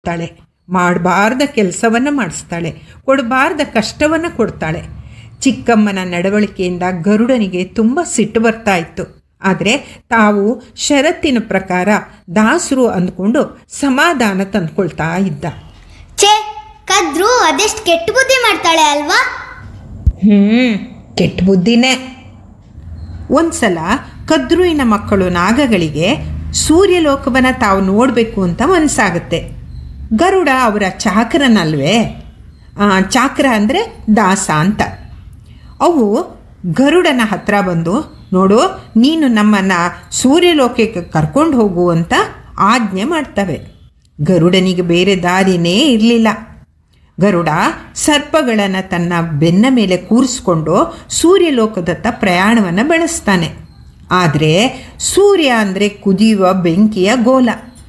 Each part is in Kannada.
ತಾಳೆ ಮಾಡಬಾರ್ದ ಕೆಲಸವನ್ನು ಮಾಡಿಸ್ತಾಳೆ ಕೊಡಬಾರ್ದ ಕಷ್ಟವನ್ನು ಕೊಡ್ತಾಳೆ ಚಿಕ್ಕಮ್ಮನ ನಡವಳಿಕೆಯಿಂದ ಗರುಡನಿಗೆ ತುಂಬ ಸಿಟ್ಟು ಬರ್ತಾ ಇತ್ತು ಆದರೆ ತಾವು ಷರತ್ತಿನ ಪ್ರಕಾರ ದಾಸರು ಅಂದ್ಕೊಂಡು ಸಮಾಧಾನ ತಂದ್ಕೊಳ್ತಾ ಇದ್ದ ಛೇ ಕದ್ರು ಅದೆಷ್ಟು ಕೆಟ್ಟ ಬುದ್ಧಿ ಮಾಡ್ತಾಳೆ ಅಲ್ವಾ ಹ್ಞೂ ಕೆಟ್ಟ ಬುದ್ಧಿನೇ ಒಂದ್ಸಲ ಕದ್ರುವಿನ ಮಕ್ಕಳು ನಾಗಗಳಿಗೆ ಸೂರ್ಯಲೋಕವನ್ನು ತಾವು ನೋಡಬೇಕು ಅಂತ ಮನಸ್ಸಾಗುತ್ತೆ ಗರುಡ ಅವರ ಚಾಕರನಲ್ವೇ ಆ, ಚಾಕ್ರ ಅಂದರೆ ದಾಸ ಅಂತ ಅವು ಗರುಡನ ಹತ್ರ ಬಂದು ನೋಡು ನೀನು ನಮ್ಮನ್ನು ಸೂರ್ಯಲೋಕಕ್ಕೆ ಕರ್ಕೊಂಡು ಹೋಗು ಅಂತ ಆಜ್ಞೆ ಮಾಡ್ತವೆ ಗರುಡನಿಗೆ ಬೇರೆ ದಾರಿನೇ ಇರಲಿಲ್ಲ ಗರುಡ ಸರ್ಪಗಳನ್ನು ತನ್ನ ಬೆನ್ನ ಮೇಲೆ ಕೂರಿಸ್ಕೊಂಡು ಸೂರ್ಯಲೋಕದತ್ತ ಪ್ರಯಾಣವನ್ನು ಬೆಳೆಸ್ತಾನೆ ಆದರೆ ಸೂರ್ಯ ಅಂದರೆ ಕುದಿಯುವ ಬೆಂಕಿಯ ಗೋಲ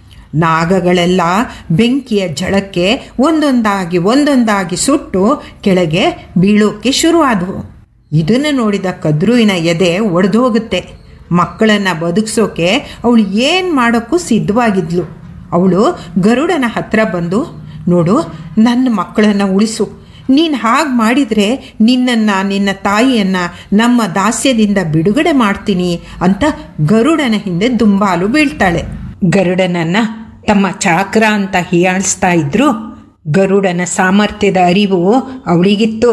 ನಾಗಗಳೆಲ್ಲ ಬೆಂಕಿಯ ಝಳಕ್ಕೆ ಒಂದೊಂದಾಗಿ ಒಂದೊಂದಾಗಿ ಸುಟ್ಟು ಕೆಳಗೆ ಬೀಳೋಕೆ ಶುರುವಾದವು ಇದನ್ನು ನೋಡಿದ ಕದ್ರುವಿನ ಎದೆ ಒಡೆದೋಗುತ್ತೆ ಮಕ್ಕಳನ್ನು ಬದುಕಿಸೋಕೆ ಅವಳು ಏನು ಮಾಡೋಕ್ಕೂ ಸಿದ್ಧವಾಗಿದ್ಲು ಅವಳು ಗರುಡನ ಹತ್ರ ಬಂದು ನೋಡು ನನ್ನ ಮಕ್ಕಳನ್ನು ಉಳಿಸು ನೀನು ಹಾಗೆ ಮಾಡಿದರೆ ನಿನ್ನನ್ನು ನಿನ್ನ ತಾಯಿಯನ್ನು ನಮ್ಮ ದಾಸ್ಯದಿಂದ ಬಿಡುಗಡೆ ಮಾಡ್ತೀನಿ ಅಂತ ಗರುಡನ ಹಿಂದೆ ದುಂಬಾಲು ಬೀಳ್ತಾಳೆ ಗರುಡನನ್ನು ತಮ್ಮ ಚಾಕ್ರ ಅಂತ ಹೀಯಾಳಿಸ್ತಾ ಇದ್ರು ಗರುಡನ ಸಾಮರ್ಥ್ಯದ ಅರಿವು ಅವಳಿಗಿತ್ತು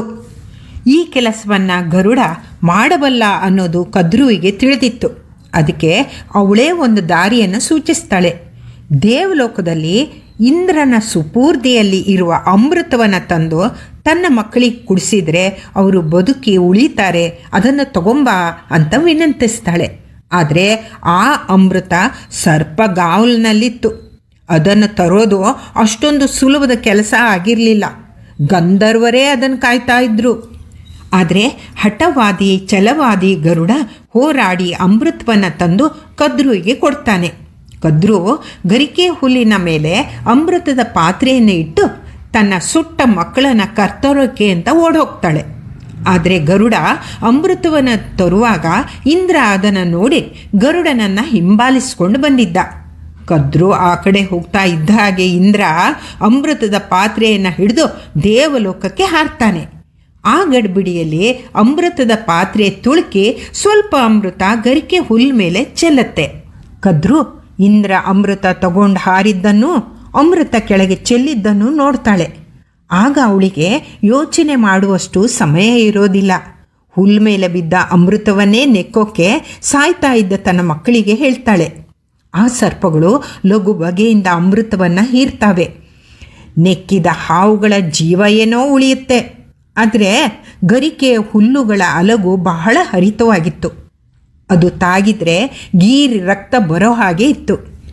ಈ ಕೆಲಸವನ್ನು ಗರುಡ ಮಾಡಬಲ್ಲ ಅನ್ನೋದು ಕದ್ರುವಿಗೆ ತಿಳಿದಿತ್ತು ಅದಕ್ಕೆ ಅವಳೇ ಒಂದು ದಾರಿಯನ್ನು ಸೂಚಿಸ್ತಾಳೆ ದೇವಲೋಕದಲ್ಲಿ ಇಂದ್ರನ ಸುಪೂರ್ದಿಯಲ್ಲಿ ಇರುವ ಅಮೃತವನ್ನು ತಂದು ತನ್ನ ಮಕ್ಕಳಿಗೆ ಕುಡಿಸಿದ್ರೆ ಅವರು ಬದುಕಿ ಉಳಿತಾರೆ ಅದನ್ನು ತಗೊಂಬ ಅಂತ ವಿನಂತಿಸ್ತಾಳೆ ಆದರೆ ಆ ಅಮೃತ ಸರ್ಪಗಾವಲಿನಲ್ಲಿತ್ತು ಅದನ್ನು ತರೋದು ಅಷ್ಟೊಂದು ಸುಲಭದ ಕೆಲಸ ಆಗಿರಲಿಲ್ಲ ಗಂಧರ್ವರೇ ಅದನ್ನು ಕಾಯ್ತಾ ಇದ್ರು ಆದರೆ ಹಠವಾದಿ ಛಲವಾದಿ ಗರುಡ ಹೋರಾಡಿ ಅಮೃತವನ್ನು ತಂದು ಕದ್ರುವಿಗೆ ಕೊಡ್ತಾನೆ ಕದ್ರು ಗರಿಕೆ ಹುಲ್ಲಿನ ಮೇಲೆ ಅಮೃತದ ಪಾತ್ರೆಯನ್ನು ಇಟ್ಟು ತನ್ನ ಸುಟ್ಟ ಮಕ್ಕಳನ್ನು ಕರ್ತರೋಕೆ ಅಂತ ಓಡೋಗ್ತಾಳೆ ಆದರೆ ಗರುಡ ಅಮೃತವನ್ನು ತರುವಾಗ ಇಂದ್ರ ಅದನ್ನು ನೋಡಿ ಗರುಡನನ್ನು ಹಿಂಬಾಲಿಸ್ಕೊಂಡು ಬಂದಿದ್ದ ಕದ್ರು ಆ ಕಡೆ ಹೋಗ್ತಾ ಇದ್ದ ಹಾಗೆ ಇಂದ್ರ ಅಮೃತದ ಪಾತ್ರೆಯನ್ನು ಹಿಡಿದು ದೇವಲೋಕಕ್ಕೆ ಹಾರ್ತಾನೆ ಆ ಗಡ್ಬಿಡಿಯಲ್ಲಿ ಅಮೃತದ ಪಾತ್ರೆ ತುಳುಕಿ ಸ್ವಲ್ಪ ಅಮೃತ ಗರಿಕೆ ಹುಲ್ ಮೇಲೆ ಚೆಲ್ಲತ್ತೆ ಕದ್ರು ಇಂದ್ರ ಅಮೃತ ತಗೊಂಡು ಹಾರಿದ್ದನ್ನು ಅಮೃತ ಕೆಳಗೆ ಚೆಲ್ಲಿದ್ದನ್ನು ನೋಡ್ತಾಳೆ ಆಗ ಅವಳಿಗೆ ಯೋಚನೆ ಮಾಡುವಷ್ಟು ಸಮಯ ಇರೋದಿಲ್ಲ ಹುಲ್ ಮೇಲೆ ಬಿದ್ದ ಅಮೃತವನ್ನೇ ನೆಕ್ಕೋಕೆ ಸಾಯ್ತಾ ಇದ್ದ ತನ್ನ ಮಕ್ಕಳಿಗೆ ಹೇಳ್ತಾಳೆ ಆ ಸರ್ಪಗಳು ಲಘು ಬಗೆಯಿಂದ ಅಮೃತವನ್ನು ಹೀರ್ತಾವೆ ನೆಕ್ಕಿದ ಹಾವುಗಳ ಜೀವ ಏನೋ ಉಳಿಯುತ್ತೆ ಆದರೆ ಗರಿಕೆಯ ಹುಲ್ಲುಗಳ ಅಲಗು ಬಹಳ ಹರಿತವಾಗಿತ್ತು ಅದು ತಾಗಿದ್ರೆ ಗೀರಿ ರಕ್ತ ಬರೋ ಹಾಗೆ ಇತ್ತು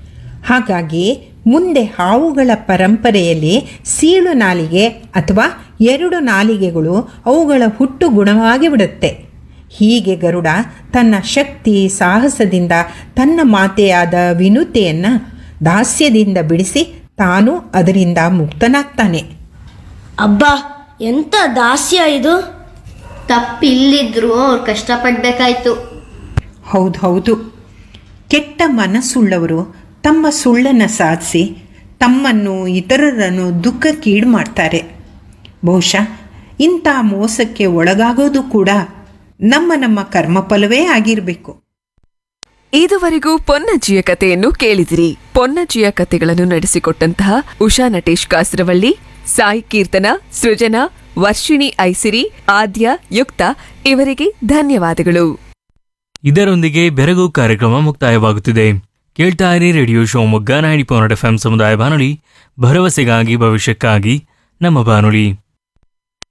ಹಾಗಾಗಿ ಮುಂದೆ ಹಾವುಗಳ ಪರಂಪರೆಯಲ್ಲಿ ಸೀಳು ನಾಲಿಗೆ ಅಥವಾ ಎರಡು ನಾಲಿಗೆಗಳು ಅವುಗಳ ಹುಟ್ಟು ಗುಣವಾಗಿ ಬಿಡುತ್ತೆ ಹೀಗೆ ಗರುಡ ತನ್ನ ಶಕ್ತಿ ಸಾಹಸದಿಂದ ತನ್ನ ಮಾತೆಯಾದ ವಿನುತೆಯನ್ನು ದಾಸ್ಯದಿಂದ ಬಿಡಿಸಿ ತಾನು ಅದರಿಂದ ಮುಕ್ತನಾಗ್ತಾನೆ ಅಬ್ಬಾ ಎಂತ ದಾಸ್ಯ ಇದು ತಪ್ಪಿಲ್ಲಿದ್ರು ಅವ್ರು ಕಷ್ಟಪಡ್ಬೇಕಾಯ್ತು ಹೌದು ಹೌದು ಕೆಟ್ಟ ಮನಸ್ಸುಳ್ಳವರು ತಮ್ಮ ಸುಳ್ಳನ್ನು ಸಾಧಿಸಿ ತಮ್ಮನ್ನು ಇತರರನ್ನು ದುಃಖಕ್ಕೀಡು ಮಾಡ್ತಾರೆ ಬಹುಶಃ ಇಂಥ ಮೋಸಕ್ಕೆ ಒಳಗಾಗೋದು ಕೂಡ ನಮ್ಮ ನಮ್ಮ ಕರ್ಮಫಲವೇ ಆಗಿರಬೇಕು ಇದುವರೆಗೂ ಪೊನ್ನಜ್ಜಿಯ ಕಥೆಯನ್ನು ಕೇಳಿದಿರಿ ಪೊನ್ನಜ್ಜಿಯ ಕಥೆಗಳನ್ನು ನಡೆಸಿಕೊಟ್ಟಂತಹ ಉಷಾ ನಟೇಶ್ ಕಾಸರವಳ್ಳಿ ಸಾಯಿ ಕೀರ್ತನ ಸೃಜನಾ ವರ್ಷಿಣಿ ಐಸಿರಿ ಆದ್ಯ ಯುಕ್ತ ಇವರಿಗೆ ಧನ್ಯವಾದಗಳು ಇದರೊಂದಿಗೆ ಬೆರಗು ಕಾರ್ಯಕ್ರಮ ಮುಕ್ತಾಯವಾಗುತ್ತಿದೆ ಕೇಳ್ತಾ ಇರಿ radio Shivamogga ninety point F M ಸಮುದಾಯ ಬಾನುಲಿ ಭರವಸೆಗಾಗಿ ಭವಿಷ್ಯಕ್ಕಾಗಿ ನಮ್ಮ ಬಾನುಲಿ